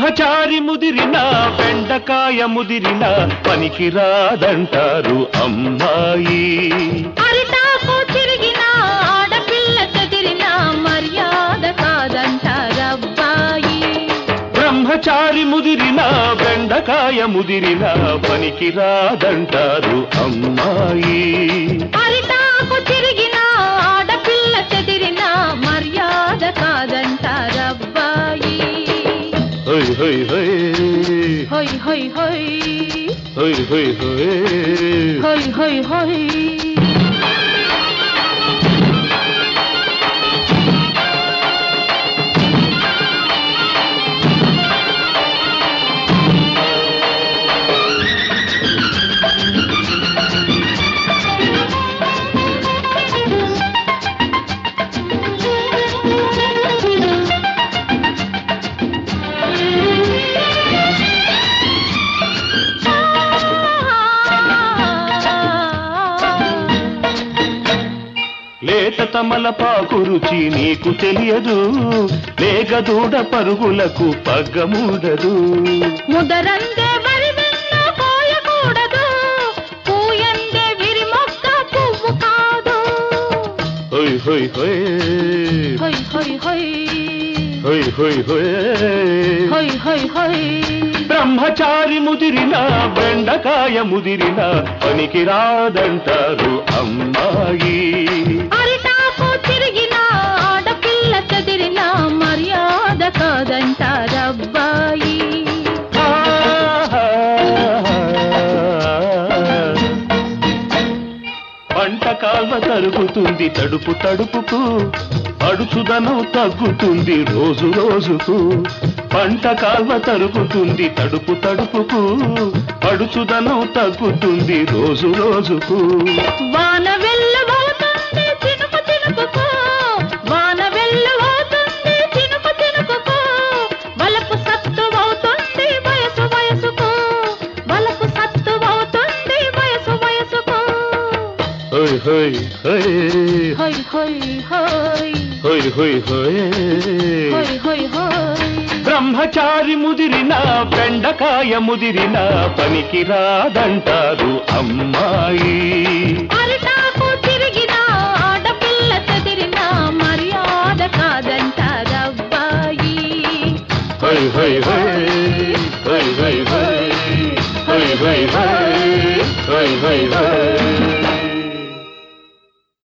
బ్రహ్మచారి ముదిరిన బెండకాయ ముదిరిన పనికిరాదంటారు అమ్మాయి అరిటాకు తిరిగిన ఆడపిల్ల చెదిరిన మర్యాద కాదంటారబ్బాయి బ్రహ్మచారి ముదిరిన బెండకాయ ముదిరిన పనికిరాదంటారు అమ్మాయి అరిటాకు తిరిగిన ఆడపిల్ల చెదిరిన మర్యాద కాదంటారబ్బాయి హోయ్ హోయ్ హోయ్ హొయ్ హొయ్ హొయ్ హోయ్ హోయ్ హోయ్ హొయ్ హొయ్ హొయ్ లేత తమలపాకు రుచి నీకు తెలియదు లేక దూడ పరుగులకు పగ్గముండదు ముదరందే వరి వెన్న పోయకూడదు పూయందే విరి మొక్క పువ్వు కాదు హోయ్ హోయ్ హోయ్ హొయ్ హొయ్ హొయ్ హోయ్ హోయ్ హోయ్ హొయ్ హొయ్ హొయ్ బ్రహ్మచారి ముదిరిన బెండకాయ ముదిరిన పనికిరాదంటారు అమ్మాయి అరిటాకు తిరిగిన ఆడపిల్ల చెదిరిన మర్యాద కాదంటారబ్బాయి ఆహా. పంట కాల్వ తరుగుతుంది తడుపు తడుపుకు అడుచుదనం తగ్గుతుంది రోజు రోజుకు పంట కాల్వ తరుగుతుంది తడుపు తడుపుకు అడుచుదనం తగ్గుతుంది రోజు రోజుకు వాన వెళ్ళబోతుంది చినుకు చినుకుకు వాన వెళ్ళబోతుంది చినుకు చినుకుకు వలపు సత్తు అవుతుంది వయసు వయసుకు వలపు సత్తు అవుతుంది వయసు వయసుకు హోయ్ హోయ్ హోయ్ హొయ్ హొయ్ హొయ్ హోయ్ హోయ్ హోయ్ హొయ్ హొయ్ హొయ్ బ్రహ్మచారి ముదిరిన బెండకాయ ముదిరిన పనికిరాదంటారు అమ్మాయి అరిటాకు తిరిగిన ఆడపిల్ల చెదిరిన మర్యాద కాదంటారబ్బాయి హోయ్ హోయ్ హోయ్ హోయ్ హోయ్ హోయ్ హోయ్ హోయ్ హోయ్ హోయ్ హోయ్ హోయ్